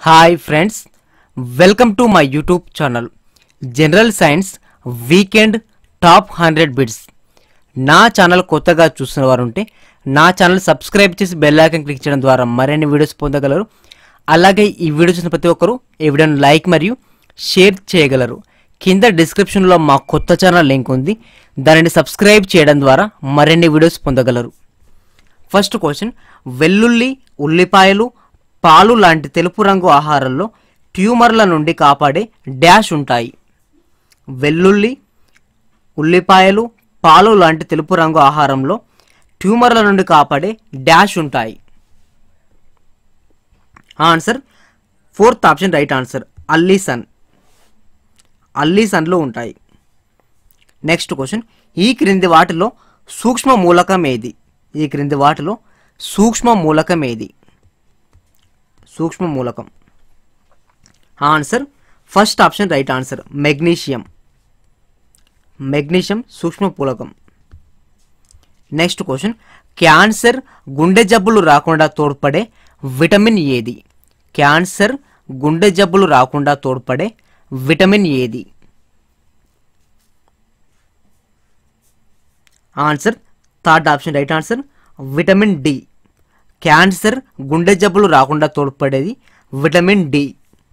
hi friends welcome to my YouTube channel general science weekend top hundred bits నా channel కొత్తగా చూస్తున్న వారు ఉంటే నా ఛానల్ సబ్స్క్రైబ్ చేసి బెల్ ఐకాన్ క్లిక్ చేయడం ద్వారా మరిన్ని వీడియోస్ పొందగలరు అలాగే ఈ వీడియో చూసిన ప్రతి ఒక్కరూ ఈ వీడియోని లైక్ మరియు షేర్ చేయగలరు కింద డిస్క్రిప్షన్లో మా కొత్త ఛానల్ లింక్ ఉంది దానిని సబ్స్క్రైబ్ చేయడం ద్వారా మరిన్ని వీడియోస్ పొందగలరు ఫస్ట్ క్వశ్చన్ వెల్లుల్లి ఉల్లిపాయలు పాలు లాంటి తెలుపు రంగు ఆహారంలో ట్యూమర్ల నుండి కాపాడే డాష్ ఉంటాయి వెల్లుల్లి ఉల్లిపాయలు పాలు లాంటి తెలుపు రంగు ఆహారంలో ట్యూమర్ల నుండి కాపాడే డాష్ ఉంటాయి answer fourth option right answer అల్లీసన్ అల్లీసన్లు ఉంటాయి నెక్స్ట్ క్వశ్చన్ ఈ క్రింది వాటిలో సూక్ష్మ మూలకం ఏది ఈ క్రింది వాటిలో సూక్ష్మ మూలకం ఏది సూక్ష్మ మూలకం answer first option right answer magnesium magnesium సూక్ష్మ మూలకం నెక్స్ట్ క్వశ్చన్ క్యాన్సర్ గుండె జబ్బులు రాకుండా తోడ్పడే విటమిన్ ఏది క్యాన్సర్ గుండె జబ్బులు రాకుండా తోడ్పడే విటమిన్ ఏది answer third option right answer vitamin D cancer గుండె జబ్బులు రాకుండా తోడ్పడేది విటమిన్ డి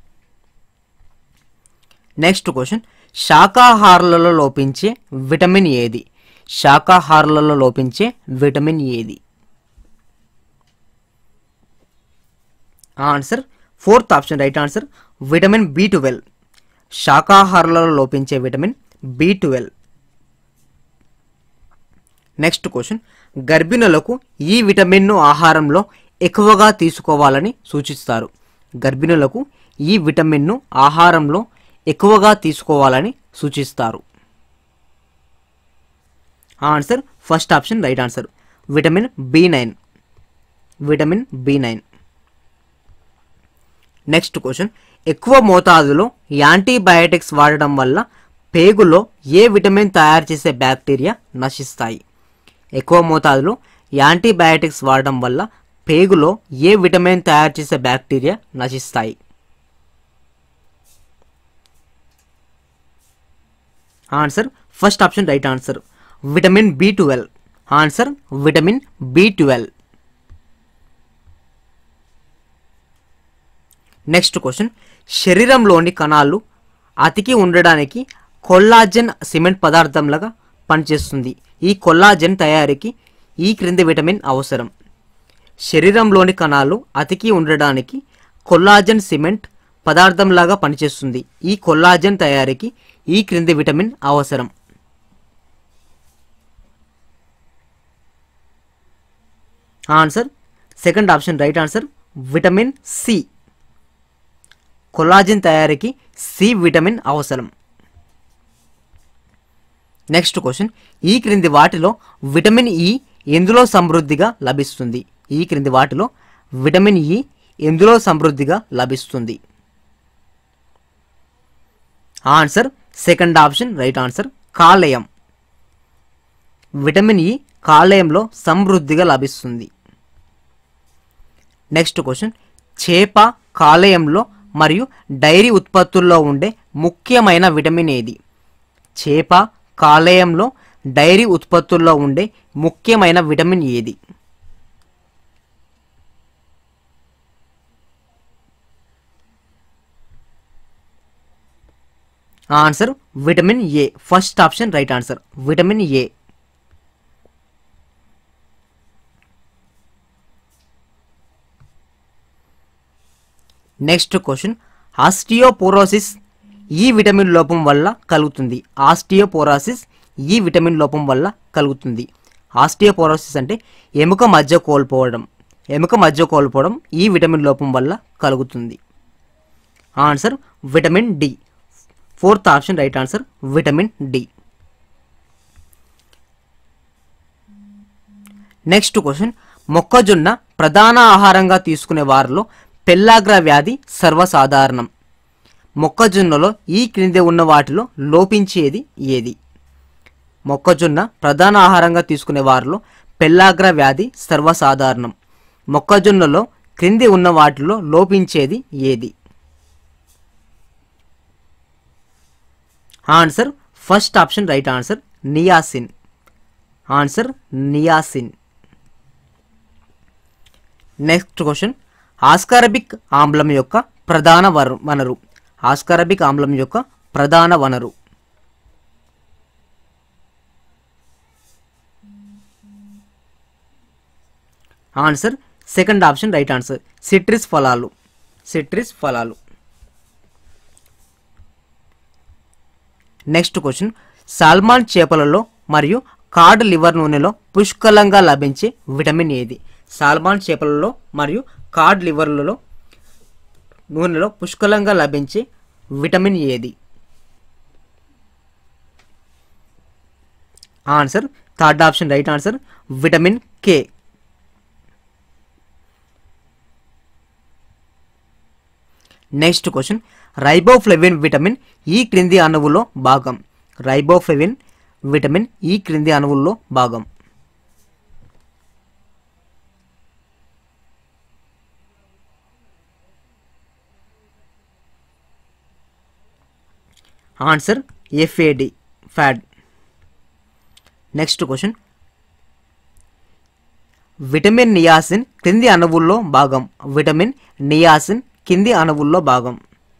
నెక్స్ట్ క్వశ్చన్ శాకాహారులలో లోపించే విటమిన్ ఏది శాకాహారులలో లోపించే విటమిన్ ఏది answer fourth option right answer vitamin B twelve శాకాహారులలో లోపించే vitamin B twelve next question గర్భిణులకు ఈ విటమిన్ను ఆహారంలో ఎక్కువగా తీసుకోవాలని సూచిస్తారు గర్భిణులకు ఈ విటమిన్ను ఆహారంలో ఎక్కువగా తీసుకోవాలని సూచిస్తారు answer first option right answer vitamin B nine vitamin B nine next question ఎక్కువ మోతాదులో యాంటీబయాటిక్స్ వాడడం వల్ల పేగులో ఏ విటమిన్ తయారు చేసే బ్యాక్టీరియా నశిస్తాయి ఎక్కువ మోతాదులో యాంటీబయాటిక్స్ వాడడం వల్ల పేగులో ఏ విటమిన్ తయారు చేసే బ్యాక్టీరియా నశిస్తాయి answer first option right answer vitamin B twelve answer vitamin B twelve next question శరీరంలోని కణాలు అతికి ఉండడానికి కొల్లాజెన్ సిమెంట్ పదార్థంలాగా పనిచేస్తుంది ఈ కొల్లాజెన్ తయారీకి ఈ క్రింది విటమిన్ అవసరం శరీరంలోని కణాలు అతికి ఉండడానికి కొల్లాజెన్ సిమెంట్ పదార్థంలాగా పనిచేస్తుంది ఈ కొల్లాజెన్ తయారీకి ఈ క్రింది విటమిన్ అవసరం answer second option right answer vitamin C collagen తయారీకి సి విటమిన్ అవసరం నెక్స్ట్ క్వశ్చన్ ఈ క్రింది వాటిలో విటమిన్ ఇ ఎందులో సమృద్ధిగా లభిస్తుంది ఈ క్రింది వాటిలో విటమిన్ ఇ ఎందులో సమృద్ధిగా లభిస్తుంది answer second option right answer కాలేయం విటమిన్ ఇ కాలేయంలో సమృద్ధిగా లభిస్తుంది నెక్స్ట్ క్వశ్చన్ చేప కాలేయంలో మరియు డైరీ ఉత్పత్తుల్లో ఉండే ముఖ్యమైన విటమిన్ ఏది చేప కాలేయంలో డైరీ ఉత్పత్తుల్లో ఉండే ముఖ్యమైన విటమిన్ ఏది answer vitamin A first option right answer vitamin A next question osteoporosis ఈ విటమిన్ లోపం వల్ల కలుగుతుంది ఆస్టియోపోరాసిస్ ఈ విటమిన్ లోపం వల్ల కలుగుతుంది ఆస్టియోపోరోసిస్ అంటే ఎముక మధ్య కోల్పోవడం ఎముక మధ్య కోల్పోవడం ఈ విటమిన్ లోపం వల్ల కలుగుతుంది answer vitamin D fourth option right answer vitamin D next question మొక్కజొన్న ప్రధాన ఆహారంగా తీసుకునే వారిలో పెల్లాగ్ర వ్యాధి సర్వసాధారణం మొక్కజొన్నలో ఈ క్రింది ఉన్న వాటిలో లోపించేది ఏది మొక్కజొన్న ప్రధాన ఆహారంగా తీసుకునే వారిలో పెల్లాగ్ర వ్యాధి సర్వసాధారణం మొక్కజొన్నలో క్రింది ఉన్న వాటిలో లోపించేది ఏది answer first option right answer niacin answer niacin next question ascorbic ఆమ్లం యొక్క ప్రధాన వరు వనరు ఆస్కారబిక్ ఆమ్లం యొక్క ప్రధాన వనరు answer second option right answer citrus ఫలాలు సిట్రిస్ ఫలాలు నెక్స్ట్ క్వశ్చన్ సాల్మాన్ చేపలలో మరియు కాడ్ లివర్ నూనెలో పుష్కలంగా లభించే విటమిన్ ఏది సాల్మాన్ చేపలలో మరియు కాడ్ లివర్లలో నూనెలో పుష్కలంగా లభించే విటమిన్ ఏది answer third option right answer vitamin K next question riboflavin vitamin ఈ క్రింది అణువులో భాగం రైబోఫ్లెవిన్ విటమిన్ ఈ క్రింది అణువుల్లో భాగం answer FAD FAD next question vitamin niacin క్రింది అణువుల్లో భాగం విటమిన్ నియాసిన్ కింది అణువుల్లో భాగం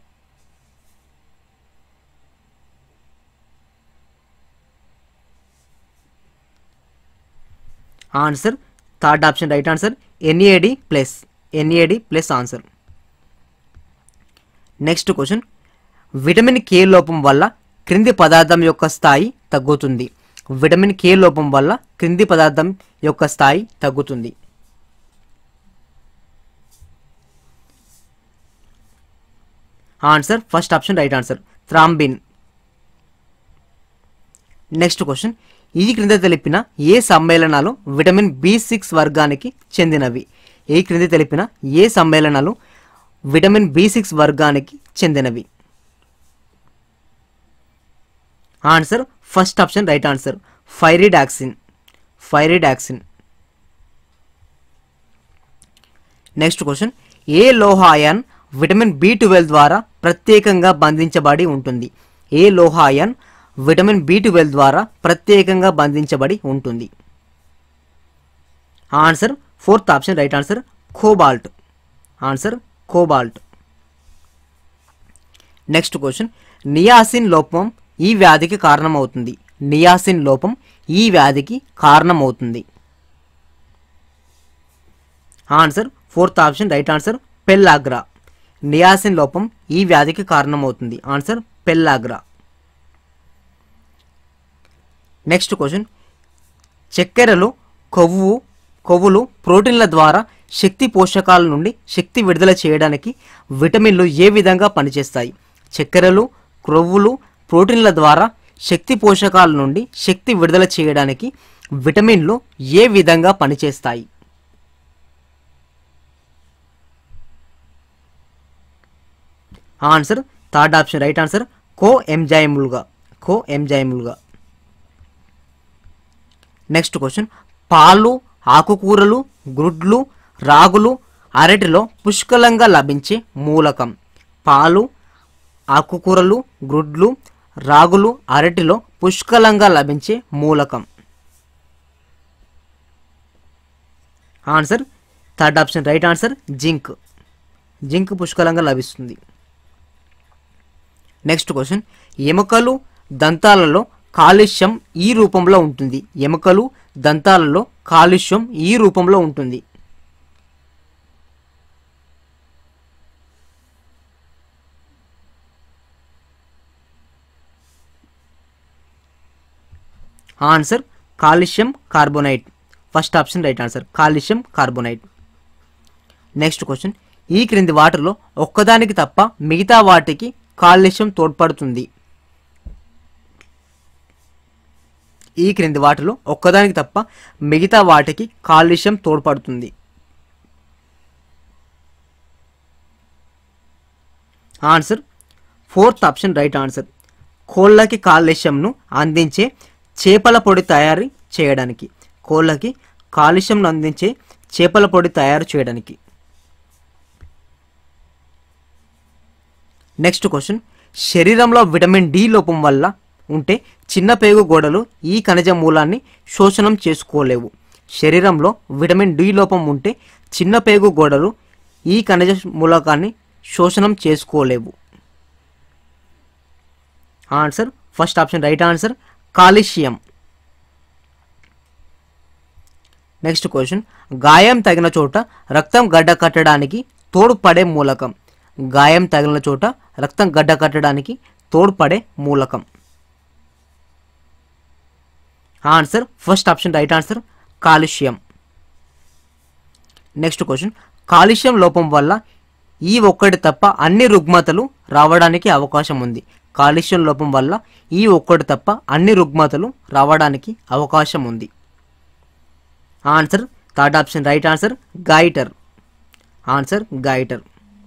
answer third option right answer NAD plus NAD plus answer next question vitamin K లోపం వల్ల క్రింది పదార్థం యొక్క స్థాయి తగ్గుతుంది విటమిన్ కే లోపం వల్ల క్రింది పదార్థం యొక్క స్థాయి తగ్గుతుంది answer first option right answer thrombin next question ఈ క్రింద తెలిపిన ఏ సమ్మేళనాలు విటమిన్ బి సిక్స్ వర్గానికి చెందినవి ఈ క్రింద తెలిపిన ఏ సమ్మేళనాలు విటమిన్ బి సిక్స్ వర్గానికి చెందినవి answer first option right answer pyridoxine pyridoxine next question ఏ లోహాయన్ విటమిన్ బి ట్వెల్వ్ ద్వారా ప్రత్యేకంగా బంధించబడి ఉంటుంది ఏ లోహాయన్ విటమిన్ బి ట్వెల్వ్ ద్వారా ప్రత్యేకంగా బంధించబడి ఉంటుంది answer fourth option right answer cobalt answer cobalt next question niacin లోపం ఈ వ్యాధికి కారణమవుతుంది నియాసిన్ లోపం ఈ వ్యాధికి కారణమవుతుంది answer fourth option right answer pellagra niacin లోపం ఈ వ్యాధికి కారణమవుతుంది ఆన్సర్ పెల్లాగ్రా నెక్స్ట్ క్వశ్చన్ చక్కెరలు కొవ్వు కొవ్వులు ప్రోటీన్ల ద్వారా శక్తి పోషకాల నుండి శక్తి విడుదల చేయడానికి విటమిన్లు ఏ విధంగా పనిచేస్తాయి చక్కెరలు క్రొవ్వులు ప్రోటీన్ల ద్వారా శక్తి పోషకాల నుండి శక్తి విడుదల చేయడానికి విటమిన్లు ఏ విధంగా పనిచేస్తాయి answer third option right answer కో ఎంజైములుగా కో ఎంజైములుగా నెక్స్ట్ క్వశ్చన్ పాలు ఆకుకూరలు గుడ్లు రాగులు అరటిలో పుష్కలంగా లభించే మూలకం పాలు ఆకుకూరలు గుడ్లు రాగులు అరటిలో పుష్కలంగా లభించే మూలకం answer third option right answer zinc zinc పుష్కలంగా లభిస్తుంది నెక్స్ట్ క్వశ్చన్ ఎముకలు దంతాలలో కాలుష్యం ఈ రూపంలో ఉంటుంది ఎముకలు దంతాలలో కాలుష్యం ఈ రూపంలో ఉంటుంది answer calcium carbonate first option right answer calcium carbonate next question ఈ క్రింది వాటిలో ఒక్కదానికి తప్ప మిగతా వాటికి కాల్షియం తోడ్పడుతుంది ఈ క్రింది వాటిలో ఒక్కదానికి తప్ప మిగతా వాటికి కాల్షియం తోడ్పడుతుంది answer fourth option right answer కోళ్ళకి కాల్షియంను అందించే చేపల పొడి తయారీ చేయడానికి కోళ్ళకి కాల్షియంను అందించే చేపల పొడి తయారు చేయడానికి నెక్స్ట్ క్వశ్చన్ శరీరంలో విటమిన్ డి లోపం వల్ల ఉంటే చిన్న పేగు గోడలు ఈ ఖనిజ మూలాన్ని శోషణం చేసుకోలేవు శరీరంలో విటమిన్ డి లోపం ఉంటే చిన్న పేగు గోడలు ఈ ఖనిజ మూలకాన్ని శోషణం చేసుకోలేవు answer first option right answer calcium next question గాయం తగిన చోట రక్తం గడ్డ కట్టడానికి తోడ్పడే మూలకం గాయం తగిలిన చోట రక్తం గడ్డ కట్టడానికి తోడ్పడే మూలకం answer first option right answer కాలుష్యం నెక్స్ట్ క్వశ్చన్ కాలుష్యం లోపం వల్ల ఈ ఒక్కటి తప్ప అన్ని రుగ్మతలు రావడానికి అవకాశం ఉంది కాలుష్యం లోపం వల్ల ఈ ఒక్కటి తప్ప అన్ని రుగ్మతలు రావడానికి అవకాశం ఉంది answer third option right answer goitre answer goitre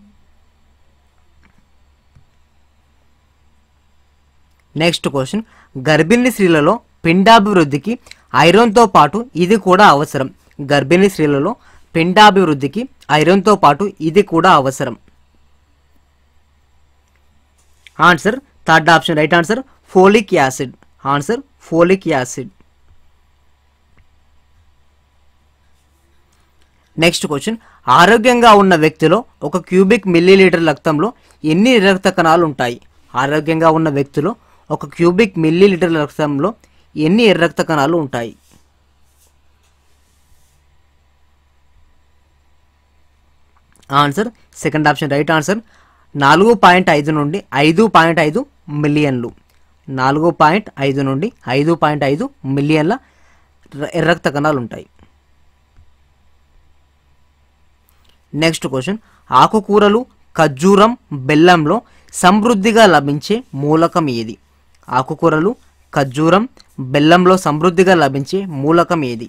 next question గర్భిణీ స్త్రీలలో పిండాభివృద్ధికి ఐరన్తో పాటు ఇది కూడా అవసరం గర్భిణీ స్త్రీలలో పిండాభివృద్ధికి ఐరన్తో పాటు ఇది కూడా అవసరం answer third option right answer folic acid answer folic acid next question ఆరోగ్యంగా ఉన్న వ్యక్తిలో ఒక క్యూబిక్ మిల్లీలీటర్ రక్తంలో ఎన్ని రక్త కణాలు ఉంటాయి ఆరోగ్యంగా ఉన్న వ్యక్తిలో ఒక క్యూబిక్ మిల్లీలీటర్ రక్తంలో ఎన్ని ఎర్ర రక్త కణాలు ఉంటాయి answer second option right answer నాలుగు పాయింట్ ఐదు నుండి ఐదు పాయింట్ ఐదు మిలియన్లు నాలుగు పాయింట్ ఐదు నుండి ఐదు పాయింట్ ఐదు మిలియన్ల ర- ఎర్ర రక్త కణాలు ఉంటాయి నెక్స్ట్ క్వశ్చన్ ఆకుకూరలు ఖర్జూరం బెల్లంలో సమృద్ధిగా లభించే మూలకం ఏది ఆకుకూరలు ఖర్జూరం బెల్లంలో సమృద్ధిగా లభించే మూలకం ఏది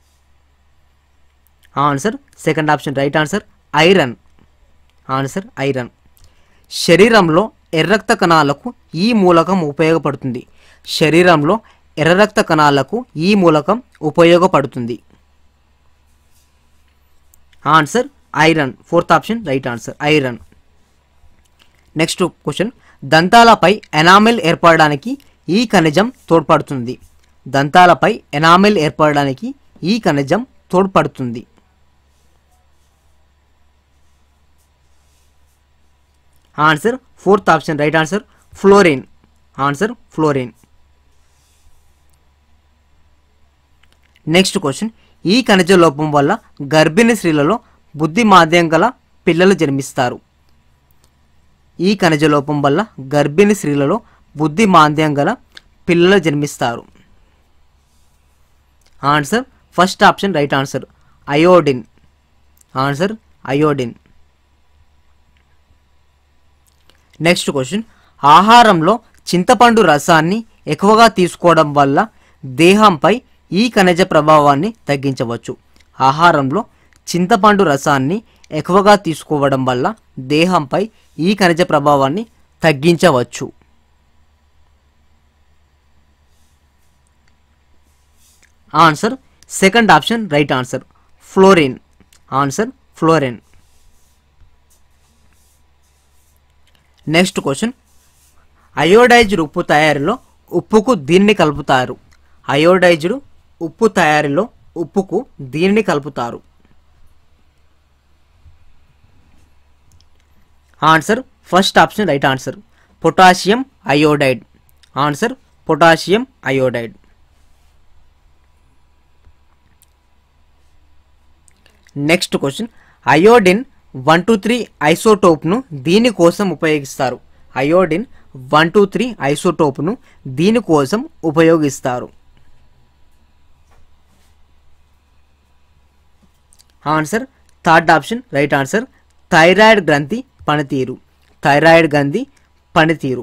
answer second option right answer iron answer iron శరీరంలో ఎర్ర రక్త కణాలకు ఈ మూలకం ఉపయోగపడుతుంది శరీరంలో ఎర్ర రక్త కణాలకు ఈ మూలకం ఉపయోగపడుతుంది answer iron fourth option right answer iron next question దంతాలపై ఎనామిల్ ఏర్పడడానికి ఈ ఖనిజం తోడ్పడుతుంది దంతాలపై ఎనామిల్ ఏర్పడడానికి ఈ ఖనిజం తోడ్పడుతుంది answer fourth option right answer fluorine answer fluorine next question ఈ ఖనిజ లోపం వల్ల గర్భిణీ స్త్రీలలో బుద్ధి మాంద్యం గల పిల్లలు జన్మిస్తారు ఈ ఖనిజ లోపం వల్ల గర్భిణీ స్త్రీలలో బుద్ధి మాంద్యం గల పిల్లలు జన్మిస్తారు answer first option right answer iodine answer iodine next question ఆహారంలో చింతపండు రసాన్ని ఎక్కువగా తీసుకోవడం వల్ల దేహంపై ఈ ఖనిజ ప్రభావాన్ని తగ్గించవచ్చు ఆహారంలో చింతపండు రసాన్ని ఎక్కువగా తీసుకోవడం వల్ల దేహంపై ఈ ఖనిజ ప్రభావాన్ని తగ్గించవచ్చు answer second option right answer fluorine answer fluorine next question iodised ఉప్పు తయారీలో ఉప్పుకు దీన్ని కలుపుతారు అయోడైజ్డ్ ఉప్పు తయారీలో ఉప్పుకు దీనిని కలుపుతారు answer first option right answer potassium iodide answer potassium iodide next question iodine one two three ఐసోటోప్ను దీనికోసం ఉపయోగిస్తారు అయోడిన్ వన్ టూ త్రీ ఐసోటోప్ను దీనికోసం ఉపయోగిస్తారు answer third option right answer thyroid గ్రంథి పనితీరు థైరాయిడ్ గ్రంథి పనితీరు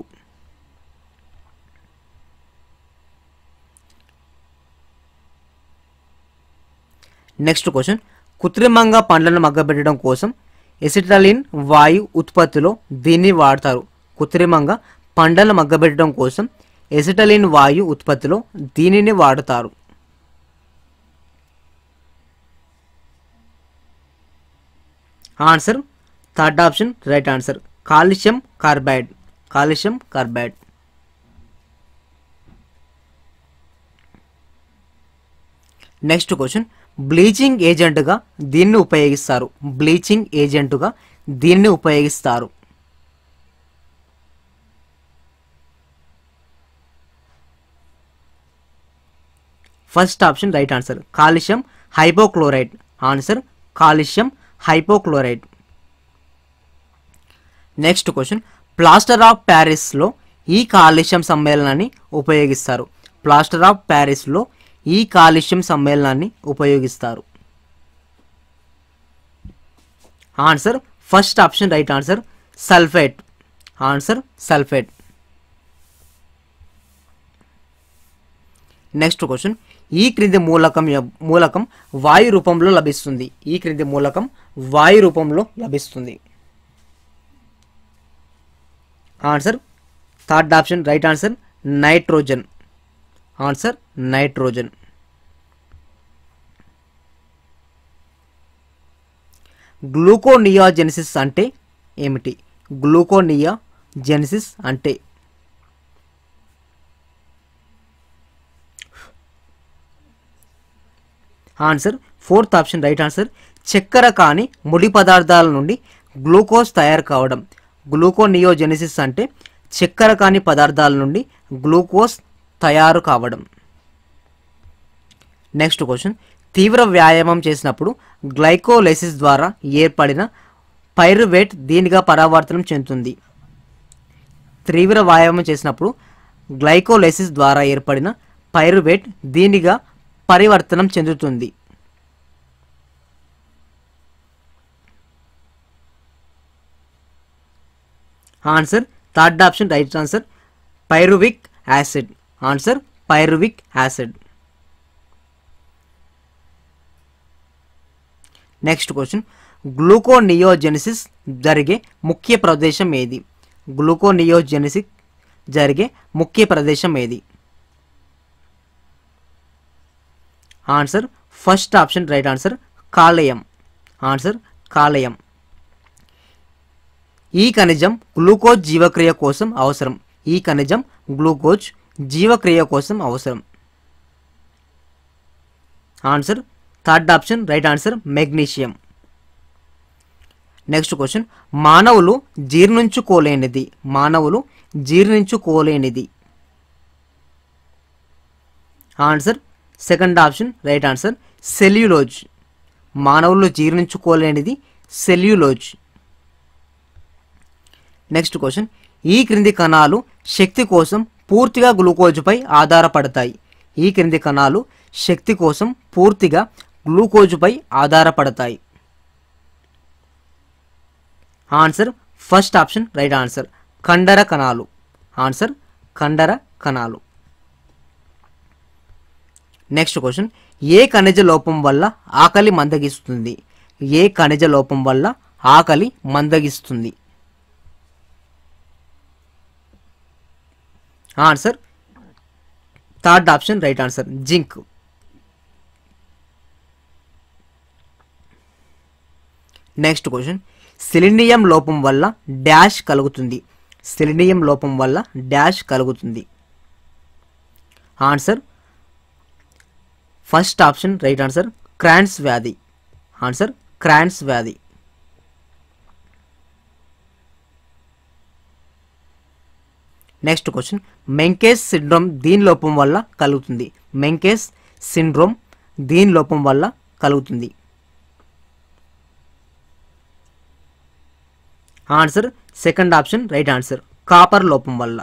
నెక్స్ట్ క్వశ్చన్ కృత్రిమంగా పండ్లను మగ్గబెట్టడం కోసం ఎసిటలిన్ వాయు ఉత్పత్తిలో దీన్ని వాడతారు కృత్రిమంగా పండ్లను మగ్గబెట్టడం కోసం ఎసిటలిన్ వాయు ఉత్పత్తిలో దీనిని వాడతారు answer third option right answer calcium carbide calcium carbide next question bleaching ఏజెంట్గా దీన్ని ఉపయోగిస్తారు బ్లీచింగ్ ఏజెంట్గా దీన్ని ఉపయోగిస్తారు first option right answer calcium hypochloride answer calcium hypochloride next question plaster of ప్యారిస్లో ఈ కాలుష్యం సమ్మేళనాన్ని ఉపయోగిస్తారు ప్లాస్టర్ ఆఫ్ ప్యారిస్లో ఈ కాలుష్యం సమ్మేళనాన్ని ఉపయోగిస్తారు answer first option right answer sulphate answer sulphate next question ఈ క్రింది మూలకం యొ- మూలకం వాయు రూపంలో లభిస్తుంది ఈ క్రింది మూలకం వాయు రూపంలో లభిస్తుంది answer third option right answer nitrogen answer nitrogen gluconeogenesis అంటే ఏమిటి గ్లూకోనియాజెనిసిస్ అంటే answer fourth option right answer చక్కెర కాని ముడి పదార్థాల నుండి గ్లూకోజ్ తయారు కావడం గ్లూకోనియోజెనిసిస్ అంటే చక్కెర కాని పదార్థాల నుండి గ్లూకోజ్ తయారు కావడం నెక్స్ట్ క్వశ్చన్ తీవ్ర వ్యాయామం చేసినప్పుడు గ్లైకోలైసిస్ ద్వారా ఏర్పడిన పైరువేట్ దీనిగా పరావర్తనం చెందుతుంది తీవ్ర వ్యాయామం చేసినప్పుడు గ్లైకోలైసిస్ ద్వారా ఏర్పడిన పైరువేట్ దీనిగా పరివర్తనం చెందుతుంది answer third option right answer pyruvic acid answer pyruvic acid next question gluconeogenesis జరిగే ముఖ్య ప్రదేశం ఏది గ్లూకోనియోజెనిసిస్ జరిగే ముఖ్య ప్రదేశం ఏది answer first option right answer కాలేయం ఆన్సర్ కాలేయం ఈ ఖనిజం గ్లూకోజ్ జీవక్రియ కోసం అవసరం ఈ ఖనిజం గ్లూకోజ్ జీవక్రియ కోసం అవసరం answer third option right answer magnesium next question మానవులు జీర్ణించుకోలేనిది మానవులు జీర్ణించుకోలేనిది answer second option right answer cellulose మానవులు జీర్ణించుకోలేనిది సెల్యులోజ్ నెక్స్ట్ క్వశ్చన్ ఈ క్రింది కణాలు శక్తి కోసం పూర్తిగా గ్లూకోజుపై ఆధారపడతాయి ఈ క్రింది కణాలు శక్తి కోసం పూర్తిగా గ్లూకోజుపై ఆధారపడతాయి answer first option right answer కండర కణాలు ఆన్సర్ కండర కణాలు నెక్స్ట్ క్వశ్చన్ ఏ ఖనిజ లోపం వల్ల ఆకలి మందగిస్తుంది ఏ ఖనిజ లోపం వల్ల ఆకలి మందగిస్తుంది answer third option right answer zinc next question selenium లోపం వల్ల డాష్ కలుగుతుంది సెలినియం లోపం వల్ల డాష్ కలుగుతుంది answer first option right answer Crohn's వ్యాధి ఆన్సర్ క్రాన్స్ వ్యాధి నెక్స్ట్ క్వశ్చన్ మెంకేస్ సిండ్రోమ్ దీని లోపం వల్ల కలుగుతుంది మెంకేస్ సిండ్రోమ్ దీని లోపం వల్ల కలుగుతుంది answer second option right answer copper లోపం వల్ల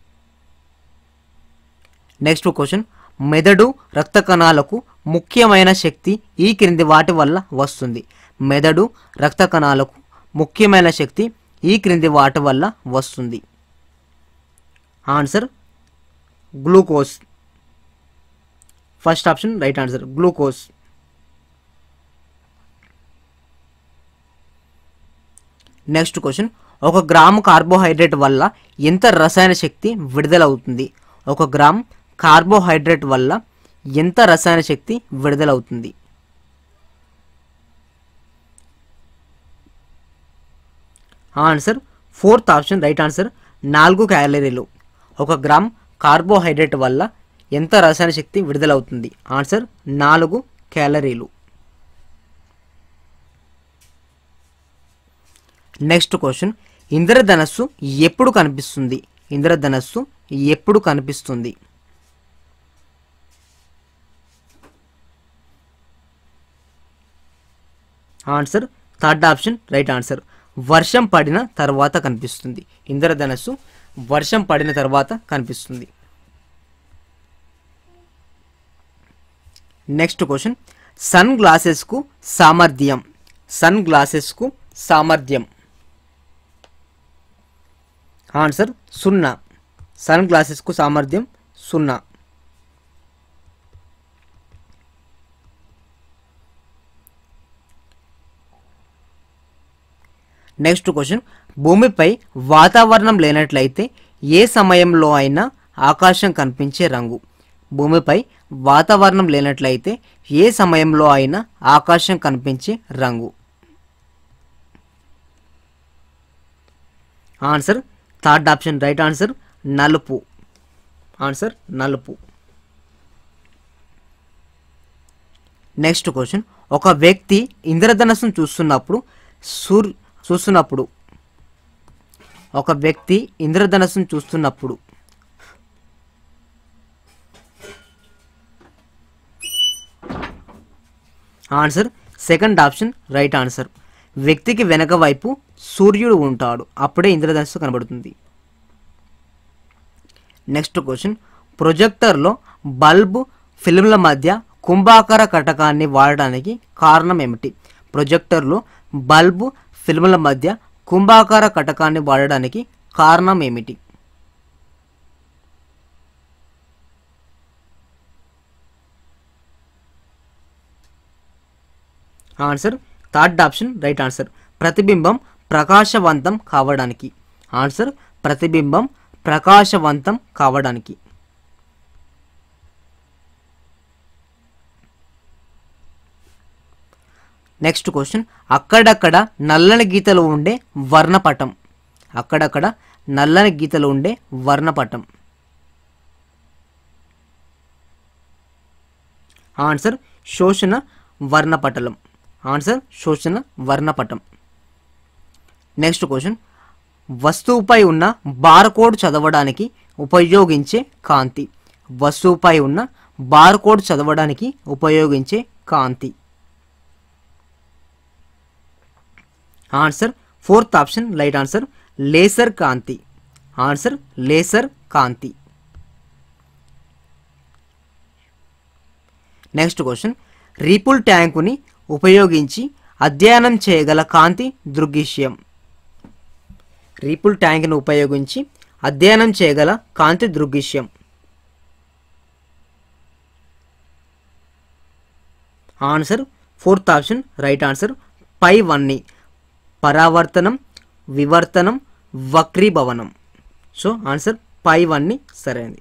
నెక్స్ట్ క్వశ్చన్ మెదడు రక్త కణాలకు ముఖ్యమైన శక్తి ఈ క్రింది వాటి వల్ల వస్తుంది మెదడు రక్త కణాలకు ముఖ్యమైన శక్తి ఈ క్రింది వాటి వల్ల వస్తుంది answer glucose first option right answer glucose next question ఒక గ్రాము కార్బోహైడ్రేట్ వల్ల ఎంత రసాయన శక్తి విడుదలవుతుంది ఒక గ్రామ్ కార్బోహైడ్రేట్ వల్ల ఎంత రసాయన శక్తి విడుదలవుతుంది answer fourth option right answer నాలుగు క్యాలరీలు ఒక గ్రామ్ కార్బోహైడ్రేట్ వల్ల ఎంత రసాయన శక్తి విడుదలవుతుంది ఆన్సర్ నాలుగు క్యాలరీలు నెక్స్ట్ క్వశ్చన్ ఇంద్రధనస్సు ఎప్పుడు కనిపిస్తుంది ఇంద్రధనస్సు ఎప్పుడు కనిపిస్తుంది answer third option right answer వర్షం పడిన తర్వాత కనిపిస్తుంది ఇంద్రధనస్సు వర్షం పడిన తర్వాత కనిపిస్తుంది నెక్స్ట్ క్వశ్చన్ సన్ గ్లాసెస్కు సామర్థ్యం సన్ గ్లాసెస్కు సామర్థ్యం ఆన్సర్ సున్నా సన్ గ్లాసెస్కు సామర్థ్యం సున్నా నెక్స్ట్ క్వశ్చన్ భూమిపై వాతావరణం లేనట్లయితే ఏ సమయంలో అయినా ఆకాశం కనిపించే రంగు భూమిపై వాతావరణం లేనట్లయితే ఏ సమయంలో అయినా ఆకాశం కనిపించే రంగు answer third option right answer నలుపు ఆన్సర్ నలుపు నెక్స్ట్ క్వశ్చన్ ఒక వ్యక్తి ఇంద్రధనస్సును చూస్తున్నప్పుడు సూర్ చూస్తున్నప్పుడు ఒక వ్యక్తి ఇంద్రధనస్సును చూస్తున్నప్పుడు answer second option right answer వ్యక్తికి వెనక వైపు సూర్యుడు ఉంటాడు అప్పుడే ఇంద్రధనస్సు కనబడుతుంది నెక్స్ట్ క్వశ్చన్ ప్రొజెక్టర్లో బల్బు ఫిల్మ్ల మధ్య కుంభాకార కటకాన్ని వాడడానికి కారణం ఏమిటి ప్రొజెక్టర్లో బల్బు ఫిల్మ్ల మధ్య కుంభాకార కటకాన్ని వాడడానికి కారణం ఏమిటి answer third option right answer ప్రతిబింబం ప్రకాశవంతం కావడానికి ఆన్సర్ ప్రతిబింబం ప్రకాశవంతం కావడానికి నెక్స్ట్ క్వశ్చన్ అక్కడక్కడ నల్లని గీతలు ఉండే వర్ణపటం అక్కడక్కడ నల్లని గీతలు ఉండే వర్ణపటం ఆన్సర్ శోషణ వర్ణపటలం ఆన్సర్ శోషణ వర్ణపటం నెక్స్ట్ క్వశ్చన్ వస్తువుపై ఉన్న బార్కోడ్ చదవడానికి ఉపయోగించే కాంతి వస్తువుపై ఉన్న బార్కోడ్ చదవడానికి ఉపయోగించే కాంతి answer fourth option right answer laser కాంతి ఆన్సర్ లేసర్ కాంతి నెక్స్ట్ క్వశ్చన్ రీపుల్ ట్యాంకుని ఉపయోగించి అధ్యయనం చేయగల కాంతి దృగ్విషయం రీపుల్ ట్యాంక్ను ఉపయోగించి అధ్యయనం చేయగల కాంతి దృగ్విషయం answer fourth option right answer పై వన్ని పరావర్తనం వివర్తనం వక్రీభవనం సో ఆన్సర్ పై వన్ని సరైనది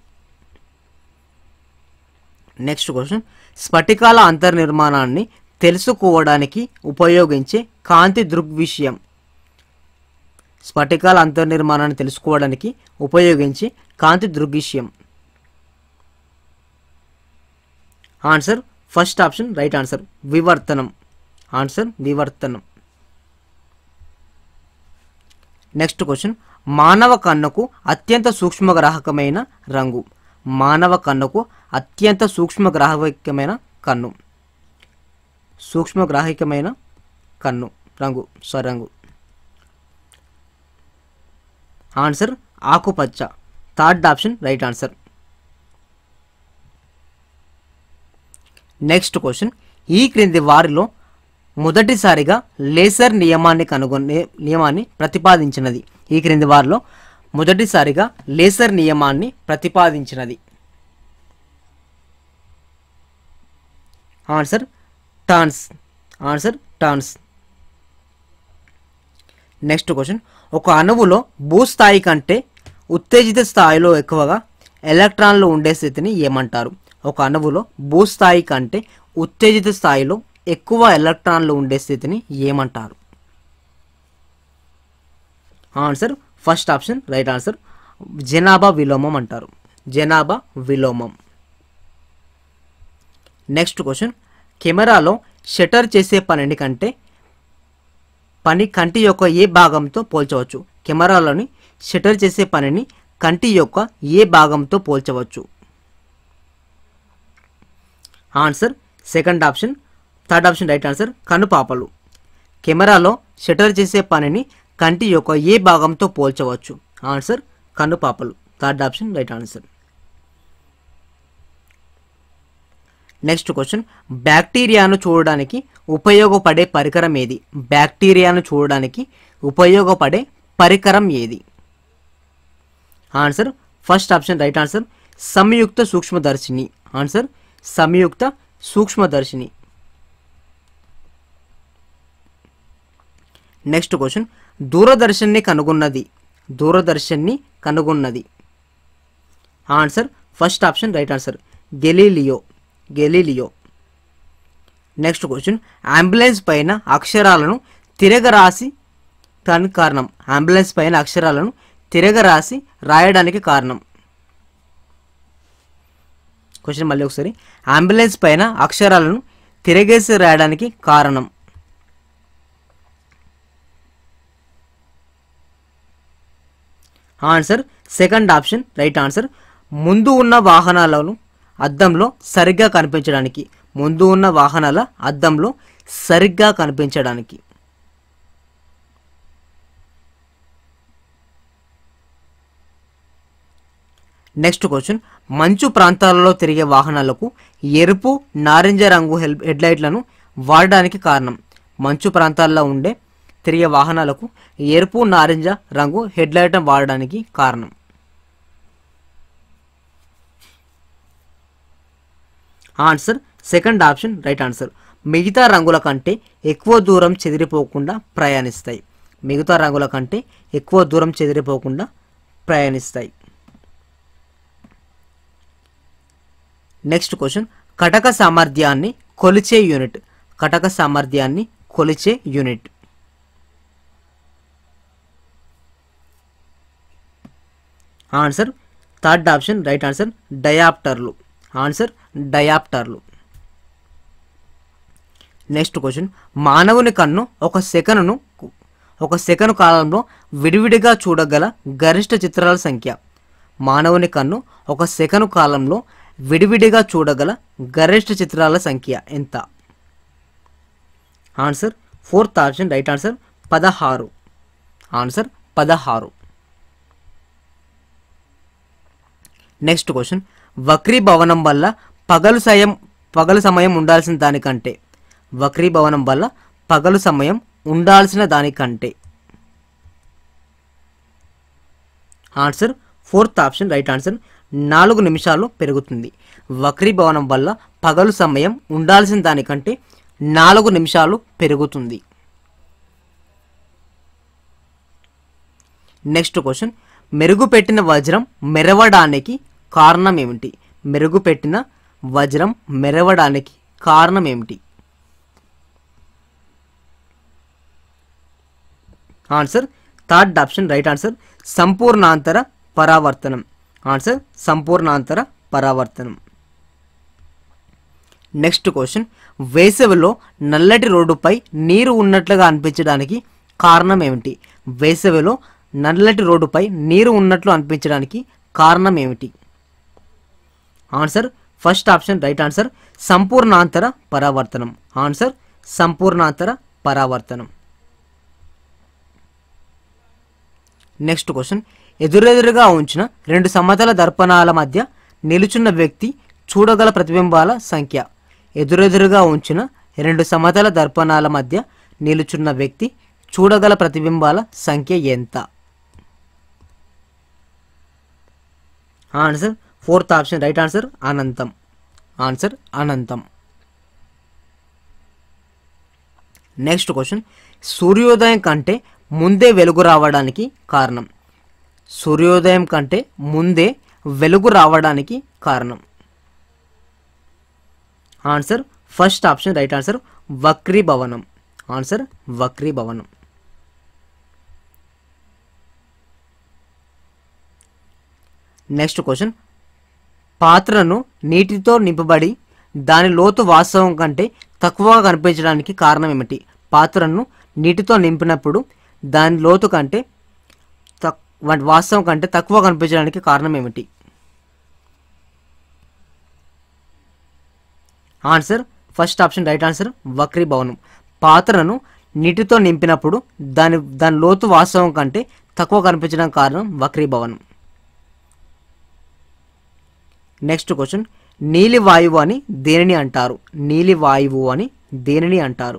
నెక్స్ట్ క్వశ్చన్ స్ఫటికాల అంతర్నిర్మాణాన్ని తెలుసుకోవడానికి ఉపయోగించే కాంతి దృగ్విషయం స్ఫటికాల అంతర్నిర్మాణాన్ని తెలుసుకోవడానికి ఉపయోగించే కాంతి దృగ్విషయం answer first option right answer వివర్తనం ఆన్సర్ వివర్తనం నెక్స్ట్ క్వశ్చన్ మానవ కన్నుకు అత్యంత సూక్ష్మగ్రాహకమైన రంగు మానవ కన్నుకు అత్యంత సూక్ష్మగ్రాహకమైన కన్ను సూక్ష్మగ్రాహికమైన కన్ను రంగు స్వరంగు ఆన్సర్ ఆకుపచ్చ third option right answer next question ఈ క్రింది వారిలో మొదటిసారిగా లేసర్ నియమాన్ని కనుగొనే నియమాన్ని ప్రతిపాదించినది ఈ క్రింది వారిలో మొదటిసారిగా లేసర్ నియమాన్ని ప్రతిపాదించినది answer Townes answer Townes next question ఒక అణువులో భూస్థాయి కంటే ఉత్తేజిత స్థాయిలో ఎక్కువగా ఎలక్ట్రాన్లు ఉండే స్థితిని ఏమంటారు ఒక అణువులో భూస్థాయి కంటే ఉత్తేజిత స్థాయిలో ఎక్కువ ఎలక్ట్రాన్లు ఉండే స్థితిని ఏమంటారు answer first option right answer జనాభా విలోమం అంటారు జనాభా విలోమం నెక్స్ట్ క్వశ్చన్ కెమెరాలో షటర్ చేసే పనిని కంటే పని కంటి యొక్క ఏ భాగంతో పోల్చవచ్చు కెమెరాలోని షటర్ చేసే పనిని కంటి యొక్క ఏ భాగంతో పోల్చవచ్చు answer second option third option right answer కనుపాపలు కెమెరాలో షటర్ చేసే పనిని కంటి యొక్క ఏ భాగంతో పోల్చవచ్చు ఆన్సర్ కనుపాపలు third option right answer next question బ్యాక్టీరియాను చూడడానికి ఉపయోగపడే పరికరం ఏది బ్యాక్టీరియాను చూడడానికి ఉపయోగపడే పరికరం ఏది answer first option right answer సంయుక్త సూక్ష్మదర్శిని ఆన్సర్ సంయుక్త సూక్ష్మదర్శిని నెక్స్ట్ క్వశ్చన్ దూరదర్శన్ని కనుగొన్నది దూరదర్శన్ని కనుగొన్నది answer first option right answer Galileo Galileo next question ambulance పైన అక్షరాలను తిరగరాసి దానికి కారణం అంబులెన్స్ పైన అక్షరాలను తిరగరాసి రాయడానికి కారణం క్వశ్చన్ మళ్ళీ ఒకసారి అంబులెన్స్ పైన అక్షరాలను తిరగేసి రాయడానికి కారణం answer second option right answer ముందు ఉన్న వాహనాలను అద్దంలో సరిగ్గా కనిపించడానికి ముందు ఉన్న వాహనాల అద్దంలో సరిగ్గా కనిపించడానికి నెక్స్ట్ క్వశ్చన్ మంచు ప్రాంతాలలో తిరిగే వాహనాలకు ఎరుపు నారింజ రంగు హెల్ హెడ్లైట్లను వాడడానికి కారణం మంచు ప్రాంతాల్లో ఉండే తిరిగే వాహనాలకు ఎరుపు నారింజ రంగు హెడ్లైట్ వాడడానికి కారణం answer second option right answer మిగతా రంగుల కంటే ఎక్కువ దూరం చెదిరిపోకుండా ప్రయాణిస్తాయి మిగతా రంగుల కంటే ఎక్కువ దూరం చెదిరిపోకుండా ప్రయాణిస్తాయి నెక్స్ట్ క్వశ్చన్ కటక సామర్థ్యాన్ని కొలిచే యూనిట్ కటక సామర్థ్యాన్ని కొలిచే unit answer third option right answer డయాప్టర్లు ఆన్సర్ డయాప్టర్లు నెక్స్ట్ క్వశ్చన్ మానవుని కన్ను ఒక సెకనును ఒక సెకను కాలంలో విడివిడిగా చూడగల గరిష్ట చిత్రాల సంఖ్య మానవుని కన్ను ఒక సెకను కాలంలో విడివిడిగా చూడగల గరిష్ట చిత్రాల సంఖ్య ఎంత answer fourth option right answer పదహారు ఆన్సర్ పదహారు నెక్స్ట్ క్వశ్చన్ వక్రీభవనం వల్ల పగలు సమయం పగలు సమయం ఉండాల్సిన దానికంటే వక్రీభవనం వల్ల పగలు సమయం ఉండాల్సిన దానికంటే answer fourth option right answer నాలుగు నిమిషాలు పెరుగుతుంది వక్రీభవనం వల్ల పగలు సమయం ఉండాల్సిన దానికంటే నాలుగు నిమిషాలు పెరుగుతుంది నెక్స్ట్ క్వశ్చన్ మెరుగుపెట్టిన వజ్రం మెరవడానికి కారణం ఏమిటి మెరుగుపెట్టిన వజ్రం మెరవడానికి కారణం ఏమిటి answer third option right answer సంపూర్ణాంతర పరావర్తనం ఆన్సర్ సంపూర్ణాంతర పరావర్తనం నెక్స్ట్ క్వశ్చన్ వేసవిలో నల్లటి రోడ్డుపై నీరు ఉన్నట్లుగా అనిపించడానికి కారణం ఏమిటి వేసవిలో నల్లటి రోడ్డుపై నీరు ఉన్నట్లు అనిపించడానికి కారణం ఏమిటి answer first option right answer సంపూర్ణాంతర పరావర్తనం ఆన్సర్ సంపూర్ణాంతర పరావర్తనం నెక్స్ట్ క్వశ్చన్ ఎదురెదురుగా ఉంచిన రెండు సమతల దర్పణాల మధ్య నిలుచున్న వ్యక్తి చూడగల ప్రతిబింబాల సంఖ్య ఎదురెదురుగా ఉంచిన రెండు సమతల దర్పణాల మధ్య నిలుచున్న వ్యక్తి చూడగల ప్రతిబింబాల సంఖ్య ఎంత answer fourth option right answer అనంతం ఆన్సర్ అనంతం నెక్స్ట్ క్వశ్చన్ సూర్యోదయం కంటే ముందే వెలుగు రావడానికి కారణం సూర్యోదయం కంటే ముందే వెలుగు రావడానికి కారణం answer first option right answer వక్రీభవనం ఆన్సర్ వక్రీభవనం నెక్స్ట్ క్వశ్చన్ పాత్రను నీటితో నింపబడి దాని లోతు వాస్తవం కంటే తక్కువగా కనిపించడానికి కారణం ఏమిటి పాత్రను నీటితో నింపినప్పుడు దాని లోతు కంటే తక్ వాటి వాస్తవం కంటే తక్కువ కనిపించడానికి కారణం ఏమిటి answer first option right answer వక్రీభవనం పాత్రను నీటితో నింపినప్పుడు దాని దాని లోతు వాస్తవం కంటే తక్కువ కనిపించడం కారణం వక్రీభవనం నెక్స్ట్ క్వశ్చన్ నీలి వాయువు అని దేనిని అంటారు నీలి వాయువు అని దేనిని అంటారు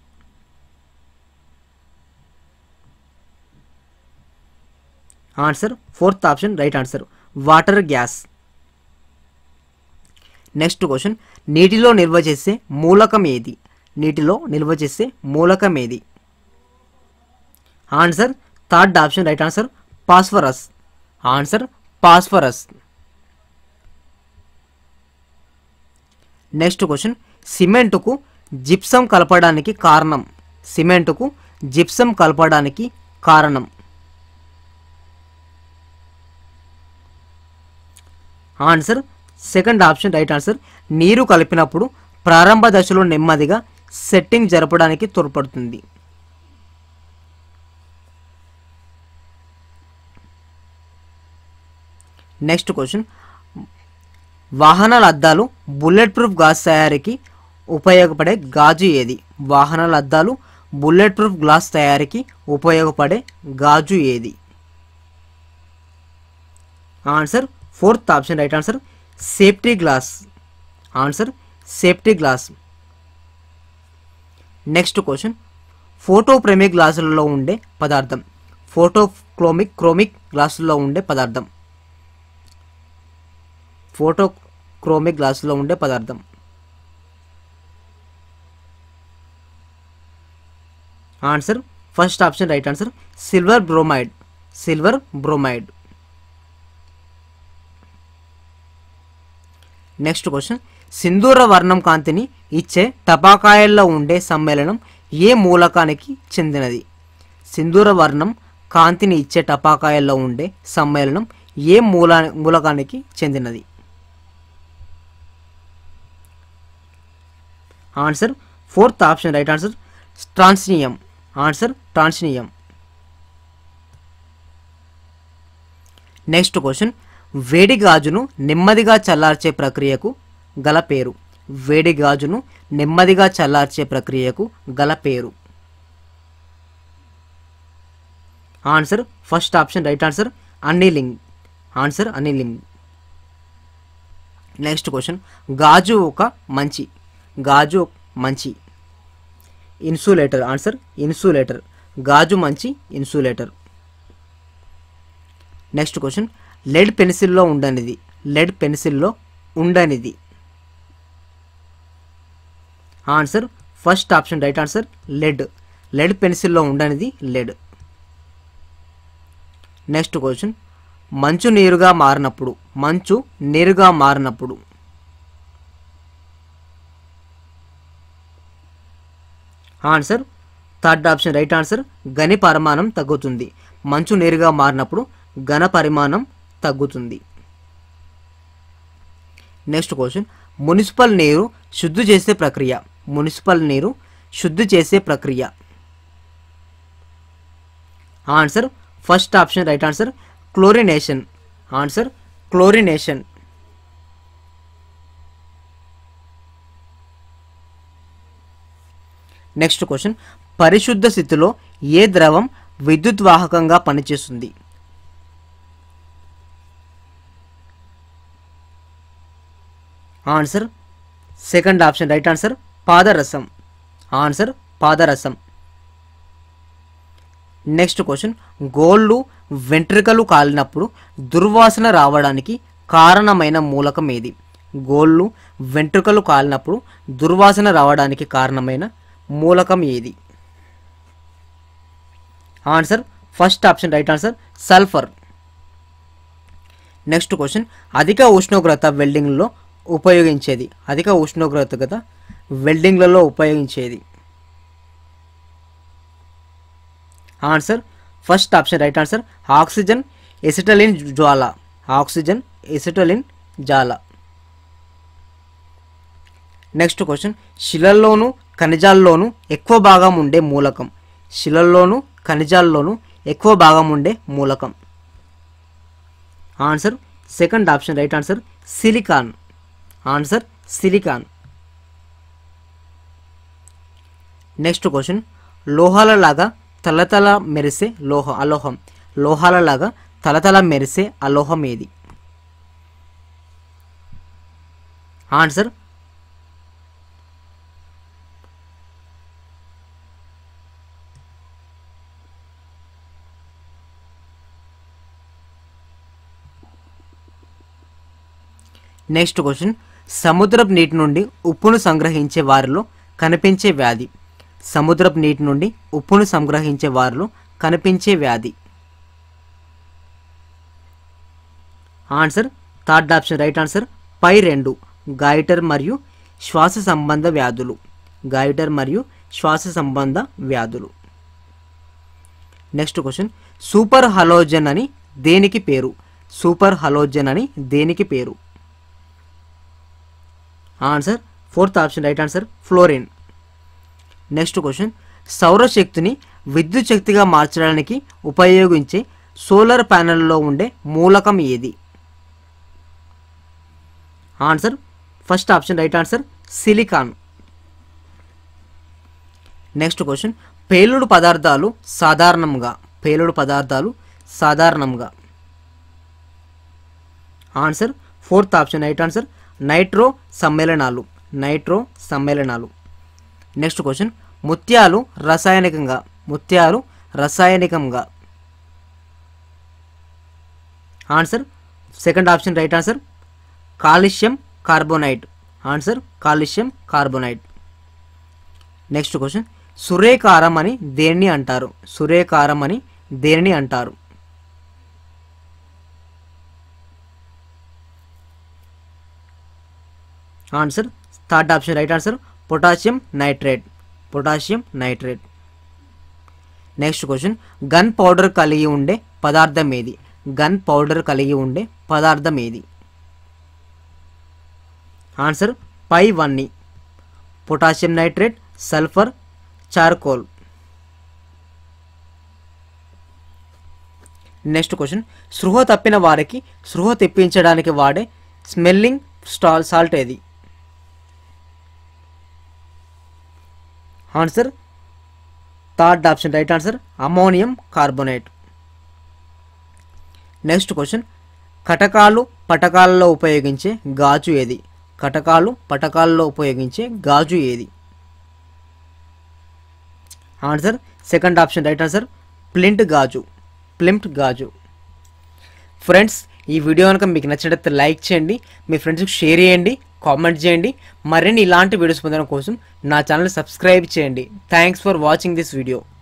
answer fourth option right answer water gas next question నీటిలో నిల్వ చేసే మూలకం ఏది నీటిలో నిల్వ చేసే మూలకం ఏది answer third option right answer phosphorus answer phosphorus next question సిమెంటుకు జిప్సం కలపడానికి కారణం సిమెంటుకు జిప్సం కలపడానికి కారణం answer second option right answer నీరు కలిపినప్పుడు ప్రారంభ దశలో నెమ్మదిగా సెట్టింగ్ జరపడానికి తోడ్పడుతుంది నెక్స్ట్ క్వశ్చన్ వాహనాల అద్దాలు బుల్లెట్ ప్రూఫ్ గ్లాస్ తయారీకి ఉపయోగపడే గాజు ఏది వాహనాల అద్దాలు బుల్లెట్ ప్రూఫ్ గ్లాస్ తయారీకి ఉపయోగపడే గాజు ఏది answer fourth option right answer safety glass answer safety glass next question photo ప్రేమి గ్లాసులలో ఉండే పదార్థం ఫోటో క్రోమిక్ క్రోమిక్ గ్లాసుల్లో ఉండే పదార్థం ఫోటో క్రోమిక్ గ్లాసులో ఉండే పదార్థం answer first option right answer silver bromide silver bromide next question సింధూర వర్ణం కాంతిని ఇచ్చే టపాకాయల్లో ఉండే సమ్మేళనం ఏ మూలకానికి చెందినది సింధూర వర్ణం కాంతిని ఇచ్చే టపాకాయల్లో ఉండే సమ్మేళనం ఏ మూల మూలకానికి చెందినది answer fourth option right answer ట్రాన్స్నియం ఆన్సర్ ట్రాన్స్నియం నెక్స్ట్ క్వశ్చన్ వేడి గాజును నెమ్మదిగా చల్లార్చే ప్రక్రియకు గల పేరు వేడి గాజును నెమ్మదిగా చల్లార్చే ప్రక్రియకు గల పేరు answer first option right answer annealing answer annealing next question గాజు ఒక మంచి గాజు మంచి ఇన్సులేటర్ ఆన్సర్ ఇన్సులేటర్ గాజు మంచి ఇన్సులేటర్ నెక్స్ట్ క్వశ్చన్ లెడ్ పెన్సిల్లో ఉండనిది లెడ్ పెన్సిల్లో ఉండనిది answer first option right answer lead lead పెన్సిల్లో ఉండనిది లెడ్ నెక్స్ట్ క్వశ్చన్ మంచు నీరుగా మారినప్పుడు మంచు నీరుగా మారినప్పుడు answer third option right answer గని పరిమాణం తగ్గుతుంది మంచు నీరుగా మారినప్పుడు ఘన పరిమాణం తగ్గుతుంది నెక్స్ట్ క్వశ్చన్ మున్సిపల్ నీరు శుద్ధి చేసే ప్రక్రియ మున్సిపల్ నీరు శుద్ధి చేసే ప్రక్రియ answer first option right answer chlorination answer chlorination next question పరిశుద్ధ స్థితిలో ఏ ద్రవం విద్యుత్ వాహకంగా పనిచేస్తుంది answer second option right answer పాదరసం ఆన్సర్ పాదరసం నెక్స్ట్ క్వశ్చన్ గోళ్ళు వెంట్రుకలు కాలినప్పుడు దుర్వాసన రావడానికి కారణమైన మూలకం ఏది గోళ్ళు వెంట్రుకలు కాలినప్పుడు దుర్వాసన రావడానికి కారణమైన మూలకం ఏది answer first option right answer sulphur next question అధిక ఉష్ణోగ్రత వెల్డింగ్లో ఉపయోగించేది అధిక ఉష్ణోగ్రత గత వెల్డింగ్లలో ఉపయోగించేది answer first option right answer oxygen acetylene జ్వాల ఆక్సిజన్ ఎసిటలిన్ జాల నెక్స్ట్ క్వశ్చన్ శిలల్లోను ఖనిజాల్లోనూ ఎక్కువ భాగం ఉండే మూలకం శిలల్లోను ఖనిజాల్లోనూ ఎక్కువ భాగం ఉండే మూలకం answer second option right answer silicon answer silicon next question లోహాలలాగా తలతల మెరిసే లోహ అలోహం లోహాలలాగా తలతల మెరిసే అలోహం ఏది ఆన్సర్ నెక్స్ట్ క్వశ్చన్ సముద్రపు నీటి నుండి ఉప్పును సంగ్రహించే వారిలో కనిపించే వ్యాధి సముద్రపు నీటి నుండి ఉప్పును సంగ్రహించే వారిలో కనిపించే వ్యాధి answer third option right answer పై రెండు గాయిటర్ మరియు శ్వాస సంబంధ వ్యాధులు గాయిటర్ మరియు శ్వాస సంబంధ వ్యాధులు నెక్స్ట్ క్వశ్చన్ సూపర్ హలోజన్ అని దేనికి పేరు సూపర్ హలోజన్ అని దేనికి పేరు answer fourth option right answer fluorine next question సౌరశక్తిని విద్యుత్ శక్తిగా మార్చడానికి ఉపయోగించే సోలార్ ప్యానెల్లో ఉండే మూలకం ఏది answer first option right answer silicon next question పేలుడు పదార్థాలు సాధారణంగా పేలుడు పదార్థాలు సాధారణంగా answer fourth option right answer nitro సమ్మేళనాలు నైట్రో సమ్మేళనాలు నెక్స్ట్ క్వశ్చన్ ముత్యాలు రసాయనికంగా ముత్యాలు రసాయనికంగా answer second option right answer కాలుష్యం కార్బోనైట్ ఆన్సర్ కాలుష్యం కార్బోనైట్ నెక్స్ట్ క్వశ్చన్ సురేకారం అని దేన్ని అంటారు సురేకారం అని దేనిని అంటారు answer third option right answer potassium nitrate potassium nitrate next question gunpowder కలిగి ఉండే పదార్థం ఏది గన్ పౌడర్ కలిగి ఉండే పదార్థం ఏది ఆన్సర్ పై వన్ని potassium nitrate sulphur charcoal next question స్పృహ తప్పిన వారికి స్పృహ తెప్పించడానికి వాడే స్మెల్లింగ్ స్టాల్ సాల్ట్ ఏది answer third option right answer ammonium carbonate next question కటకాలు పటకాలలో ఉపయోగించే గాజు ఏది కటకాలు పటకాలలో ఉపయోగించే గాజు ఏది answer second option right answer flint గాజు ప్లింట్ గాజు ఫ్రెండ్స్ ఈ వీడియో కనుక మీకు నచ్చినట్లయితే లైక్ చేయండి మీ ఫ్రెండ్స్కి షేర్ చేయండి కామెంట్ చేయండి మరిన్ని ఇలాంటి వీడియోస్ పొందడం కోసం నా ఛానల్ సబ్స్క్రైబ్ చేయండి thanks for watching this video